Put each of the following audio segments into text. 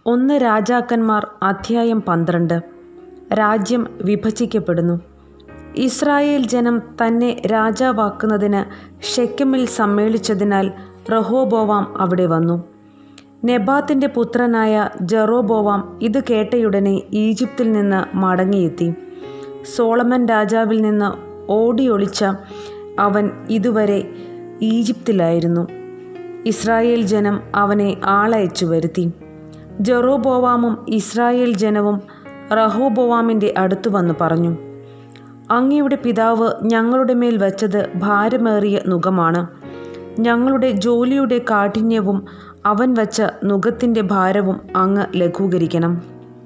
ഒന്ന് രാജാക്കന്മാർ അധ്യായം പന്ത്രണ്ട് രാജ്യം വിഭജിക്കപ്പെടുന്നു ഇസ്രായേൽ ജനം തന്നെ രാജാവാക്കുന്നതിന് ഷെക്കമിൽ സമ്മേളിച്ചതിനാൽ റഹോബോവാം അവിടെ വന്നു നെബാത്തിൻ്റെ പുത്രനായ ജെറോബോവാം ഇത് കേട്ടയുടനെ ഈജിപ്തിൽ നിന്ന് മടങ്ങിയെത്തി സോളമൻ രാജാവിൽ നിന്ന് ഓടിയൊളിച്ച അവൻ ഇതുവരെ ഈജിപ്തിലായിരുന്നു ഇസ്രായേൽ ജനം അവനെ ആളയച്ചു വരുത്തി ജെറോബോവാമും ഇസ്രായേൽ ജനവും റഹോബോവാമിൻ്റെ അടുത്തു വന്ന് പറഞ്ഞു അങ്ങയുടെ പിതാവ് ഞങ്ങളുടെ മേൽ വച്ചത് ഭാരമേറിയ നുകമാണ് ഞങ്ങളുടെ ജോലിയുടെ കാഠിന്യവും അവൻ വച്ച നുകത്തിൻ്റെ ഭാരവും അങ്ങ് ലഘൂകരിക്കണം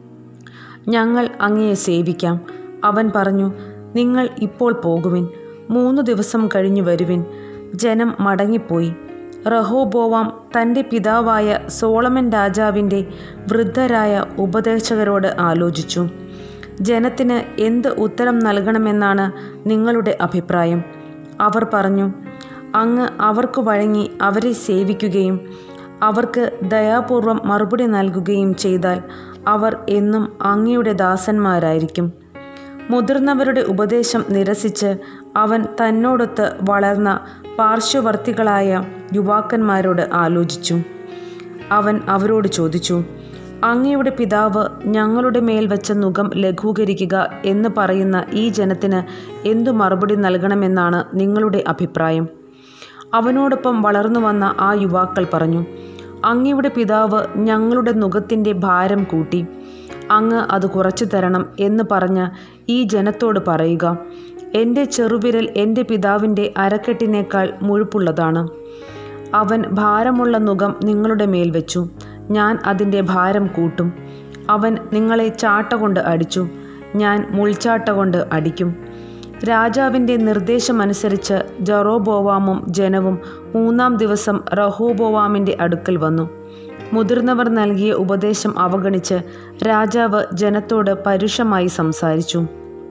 ഞങ്ങൾ അങ്ങയെ സേവിക്കാം അവൻ പറഞ്ഞു നിങ്ങൾ ഇപ്പോൾ പോകുവിൻ മൂന്ന് ദിവസം കഴിഞ്ഞു വരുവിൻ ജനം മടങ്ങിപ്പോയി റഹോബോവാം തൻ്റെ പിതാവായ സോളമൻ രാജാവിൻ്റെ വൃദ്ധരായ ഉപദേശകരോട് ആലോചിച്ചു ജനത്തിന് എന്ത് ഉത്തരം നൽകണമെന്നാണ് നിങ്ങളുടെ അഭിപ്രായം അവർ പറഞ്ഞു അങ്ങ് അവർക്ക് വഴങ്ങി അവരെ സേവിക്കുകയും അവർക്ക് ദയാപൂർവം മറുപടി നൽകുകയും ചെയ്താൽ അവർ എന്നും അങ്ങയുടെ ദാസന്മാരായിരിക്കും മുതിർന്നവരുടെ ഉപദേശം നിരസിച്ച് അവൻ തന്നോടൊത്ത് വളർന്ന പാർശ്വവർത്തികളായ യുവാക്കന്മാരോട് ആലോചിച്ചു അവൻ അവരോട് ചോദിച്ചു അങ്ങയുടെ പിതാവ് ഞങ്ങളുടെ മേൽ വെച്ച നുകം ലഘൂകരിക്കുക എന്ന് പറയുന്ന ഈ ജനത്തിന് എന്തു മറുപടി നൽകണമെന്നാണ് നിങ്ങളുടെ അഭിപ്രായം അവനോടൊപ്പം വളർന്നു വന്ന ആ യുവാക്കൾ പറഞ്ഞു അങ്ങയുടെ പിതാവ് ഞങ്ങളുടെ നുകത്തിൻ്റെ ഭാരം കൂട്ടി അങ്ങ് അത് കുറച്ചു തരണം എന്ന് പറഞ്ഞ ഈ ജനത്തോട് പറയുക എൻ്റെ ചെറുവിരൽ എൻ്റെ പിതാവിൻ്റെ അരക്കെട്ടിനേക്കാൾ മുഴുപ്പുള്ളതാണ് അവൻ ഭാരമുള്ള നുകം നിങ്ങളുടെ മേൽ വെച്ചു ഞാൻ അതിൻ്റെ ഭാരം കൂട്ടും അവൻ നിങ്ങളെ ചാട്ട കൊണ്ട് അടിച്ചു ഞാൻ മുൾച്ചാട്ട കൊണ്ട് അടിക്കും രാജാവിൻ്റെ നിർദ്ദേശമനുസരിച്ച് ജറോബോവാമും ജനവും മൂന്നാം ദിവസം റഹോബോവാമിൻ്റെ അടുക്കൽ വന്നു മുതിർന്നവർ നൽകിയ ഉപദേശം അവഗണിച്ച് രാജാവ് ജനത്തോട് പരുഷമായി സംസാരിച്ചു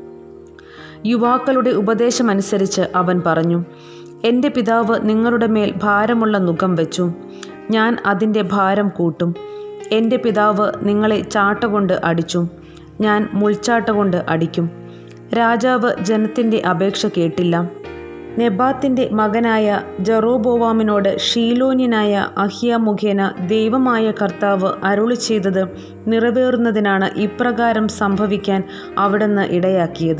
യുവാക്കളുടെ ഉപദേശമനുസരിച്ച് അവൻ പറഞ്ഞു എൻ്റെ പിതാവ് നിങ്ങളുടെ മേൽ ഭാരമുള്ള നുകം വെച്ചു ഞാൻ അതിൻ്റെ ഭാരം കൂട്ടും എൻ്റെ പിതാവ് നിങ്ങളെ ചാട്ട കൊണ്ട് അടിച്ചു ഞാൻ മുൾച്ചാട്ട കൊണ്ട് അടിക്കും രാജാവ് ജനത്തിൻ്റെ അപേക്ഷ കേട്ടില്ല നെബാത്തിൻ്റെ മകനായ ജറോബോവാമിനോട് ഷീലോന്യനായ അഹിയ മുഖേന ദൈവമായ കർത്താവ് അരുളി ചെയ്തത് നിറവേറുന്നതിനാണ് ഇപ്രകാരം സംഭവിക്കാൻ അവിടുന്ന് ഇടയാക്കിയത്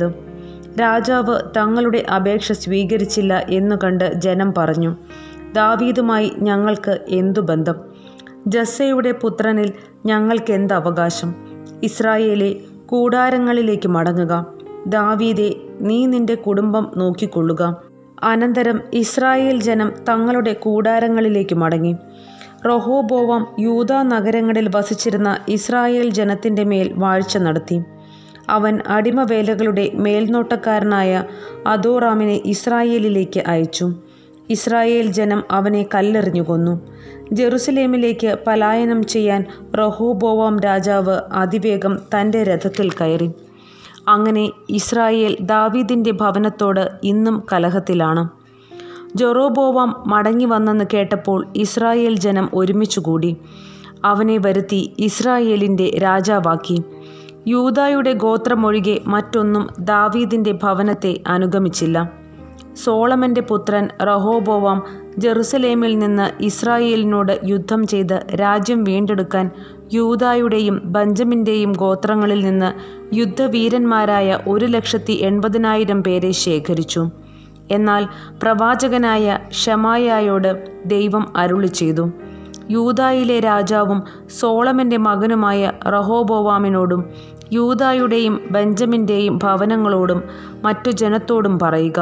രാജാവ് തങ്ങളുടെ അപേക്ഷ സ്വീകരിച്ചില്ല എന്നു കണ്ട് ജനം പറഞ്ഞു ദാവീദുമായി ഞങ്ങൾക്ക് എന്തു ബന്ധം ജസ്സയുടെ പുത്രനിൽ ഞങ്ങൾക്ക് എന്ത് അവകാശം ഇസ്രായേലെ കൂടാരങ്ങളിലേക്ക് മടങ്ങുക ദാവീദെ നീ നിന്റെ കുടുംബം നോക്കിക്കൊള്ളുക അനന്തരം ഇസ്രായേൽ ജനം തങ്ങളുടെ കൂടാരങ്ങളിലേക്ക് മടങ്ങി റൊഹോബോവം യൂത നഗരങ്ങളിൽ വസിച്ചിരുന്ന ഇസ്രായേൽ ജനത്തിൻ്റെ മേൽ വാഴ്ച നടത്തി അവൻ അടിമവേലകളുടെ മേൽനോട്ടക്കാരനായ അദോറാമിനെ ഇസ്രായേലിലേക്ക് അയച്ചു ഇസ്രായേൽ ജനം അവനെ കല്ലെറിഞ്ഞു കൊന്നു ജെറുസലേമിലേക്ക് പലായനം ചെയ്യാൻ റഹോബോവാം രാജാവ് അതിവേഗം തൻ്റെ രഥത്തിൽ കയറി അങ്ങനെ ഇസ്രായേൽ ദാവീദിൻ്റെ ഭവനത്തോട് ഇന്നും കലഹത്തിലാണ് ജൊറോബോവാം മടങ്ങി വന്നെന്ന് കേട്ടപ്പോൾ ഇസ്രായേൽ ജനം ഒരുമിച്ചുകൂടി അവനെ വരുത്തി ഇസ്രായേലിൻ്റെ രാജാവാക്കി യൂതായുടെ ഗോത്രമൊഴികെ മറ്റൊന്നും ദാവീദിൻ്റെ ഭവനത്തെ അനുഗമിച്ചില്ല സോളമൻ്റെ പുത്രൻ റഹോബോവാം ജെറുസലേമിൽ നിന്ന് ഇസ്രായേലിനോട് യുദ്ധം ചെയ്ത് രാജ്യം വീണ്ടെടുക്കാൻ യൂതായുടെയും ബഞ്ചമിൻ്റെയും ഗോത്രങ്ങളിൽ നിന്ന് യുദ്ധവീരന്മാരായ ഒരു ലക്ഷത്തി എൺപതിനായിരം പേരെ ശേഖരിച്ചു എന്നാൽ പ്രവാചകനായ ഷമായായോട് ദൈവം അരുളി ചെയ്തു യൂതായിലെ രാജാവും സോളമൻ്റെ മകനുമായ റഹോബോവാമിനോടും യൂതായുടെയും ബെഞ്ചമിൻ്റെയും ഭവനങ്ങളോടും മറ്റു ജനത്തോടും പറയുക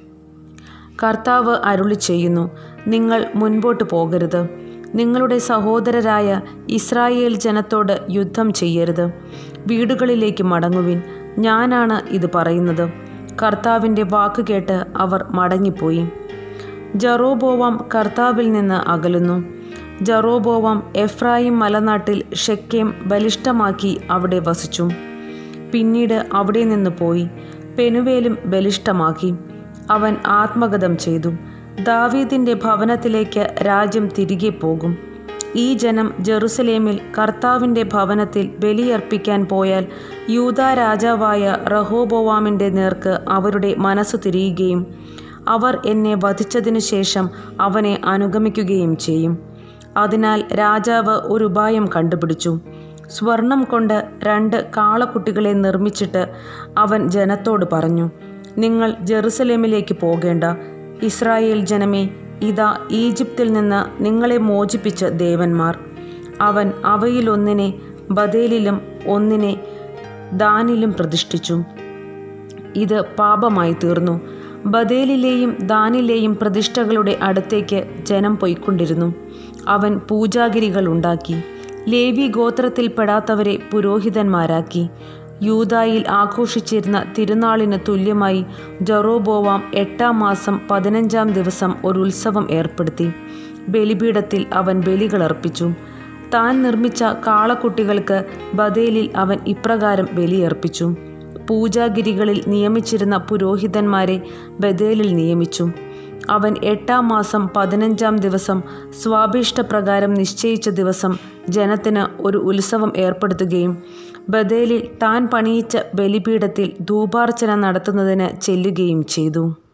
കർത്താവ് അരുളി ചെയ്യുന്നു നിങ്ങൾ മുൻപോട്ട് പോകരുത് നിങ്ങളുടെ സഹോദരരായ ഇസ്രായേൽ ജനത്തോട് യുദ്ധം ചെയ്യരുത് വീടുകളിലേക്ക് മടങ്ങുവിൻ ഞാനാണ് ഇത് പറയുന്നത് കർത്താവിൻ്റെ വാക്ക് കേട്ട് അവർ മടങ്ങിപ്പോയി ജറോബോവാം കർത്താവിൽ നിന്ന് അകലുന്നു ജറോബോവാം എഫ്രായിം മലനാട്ടിൽ ഷെക്കേം ബലിഷ്ടമാക്കി അവിടെ വസിച്ചു പിന്നീട് അവിടെ നിന്ന് പോയി പെനുവേലും ബലിഷ്ടമാക്കി അവൻ ആത്മഗതം ചെയ്തു ദാവീദിൻ്റെ ഭവനത്തിലേക്ക് രാജ്യം തിരികെ പോകും ഈ ജനം ജെറുസലേമിൽ കർത്താവിൻ്റെ ഭവനത്തിൽ ബലിയർപ്പിക്കാൻ പോയാൽ യൂദാ രാജാവായ റഹോബോവാമിൻ്റെ നേർക്ക് അവരുടെ മനസ്സ് തിരിയുകയും അവർ എന്നെ വധിച്ചതിനു ശേഷം അവനെ അനുഗമിക്കുകയും ചെയ്യും അതിനാൽ രാജാവ് ഒരു ഉപായം കണ്ടുപിടിച്ചു സ്വർണം കൊണ്ട് രണ്ട് കാളക്കുട്ടികളെ നിർമ്മിച്ചിട്ട് അവൻ ജനത്തോട് പറഞ്ഞു നിങ്ങൾ ജെറുസലേമിലേക്ക് പോകേണ്ട ഇസ്രായേൽ ജനമേ ഇതാ ഈജിപ്തിൽ നിന്ന് നിങ്ങളെ മോചിപ്പിച്ച ദേവന്മാർ അവൻ അവയിലൊന്നിനെ ബദേലിലും ഒന്നിനെ ദാനിലും പ്രതിഷ്ഠിച്ചു ഇത് പാപമായി തീർന്നു ബദേലിലെയും ദാനിലെയും പ്രതിഷ്ഠകളുടെ അടുത്തേക്ക് ജനം പൊയ്ക്കൊണ്ടിരുന്നു അവൻ പൂജാഗിരികൾ ഉണ്ടാക്കി ലേവി ഗോത്രത്തിൽപ്പെടാത്തവരെ പുരോഹിതന്മാരാക്കി യൂതായിൽ ആഘോഷിച്ചിരുന്ന തിരുനാളിന് തുല്യമായി ജറോബോവാം എട്ടാം മാസം പതിനഞ്ചാം ദിവസം ഒരു ഉത്സവം ഏർപ്പെടുത്തി ബലിപീഠത്തിൽ അവൻ ബലികളർപ്പിച്ചു താൻ നിർമ്മിച്ച കാളക്കുട്ടികൾക്ക് ബദേലിൽ അവൻ ഇപ്രകാരം ബലിയർപ്പിച്ചു പൂജാഗിരികളിൽ നിയമിച്ചിരുന്ന പുരോഹിതന്മാരെ ബദേലിൽ നിയമിച്ചു അവൻ എട്ടാം മാസം പതിനഞ്ചാം ദിവസം സ്വാഭീഷ്ടപ്രകാരം നിശ്ചയിച്ച ദിവസം ജനത്തിന് ഒരു ഉത്സവം ഏർപ്പെടുത്തുകയും ബദേലിൽ താൻ പണിയിച്ച ബലിപീഠത്തിൽ ധൂപാർച്ചന നടത്തുന്നതിന് ചെല്ലുകയും ചെയ്തു